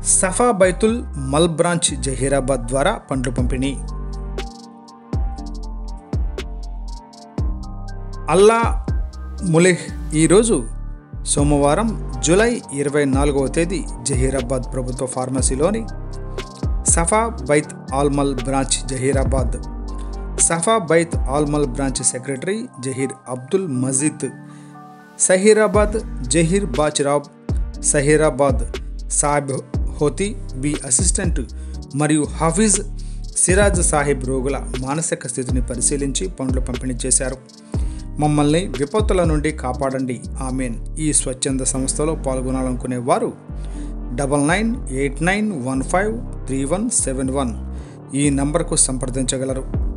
సఫా బైతుల్ మల్ బ్రాంచ్ జహీరాబాద్ ద్వారా పండ్లు పంపిణీ అల్లా ములిహ్ ఈరోజు సోమవారం జూలై ఇరవై నాలుగవ తేదీ జహీరాబాద్ ప్రభుత్వ ఫార్మసీలోని Safa Bait Almal branch Zaheerabad Safa Bait Almal branch secretary Zaheer Abdul Majeed Zaheerabad Zaheer బాచ్రాబ్ సహీరాబాద్ సాబ్ హోతి బి అసిస్టెంట్ మరియు హఫీజ్ సిరాజ్ సాహిబ్ రోగుల మానసిక స్థితిని పరిశీలించి పనులు పంపిణీ చేశారు మమ్మల్ని విపత్తుల నుండి కాపాడండి ఆమెన్ ఈ స్వచ్ఛంద సంస్థలో పాల్గొనాలనుకునే వారు double nine eight nine one five three one seven one ఈ నంబర్కు సంప్రదించగలరు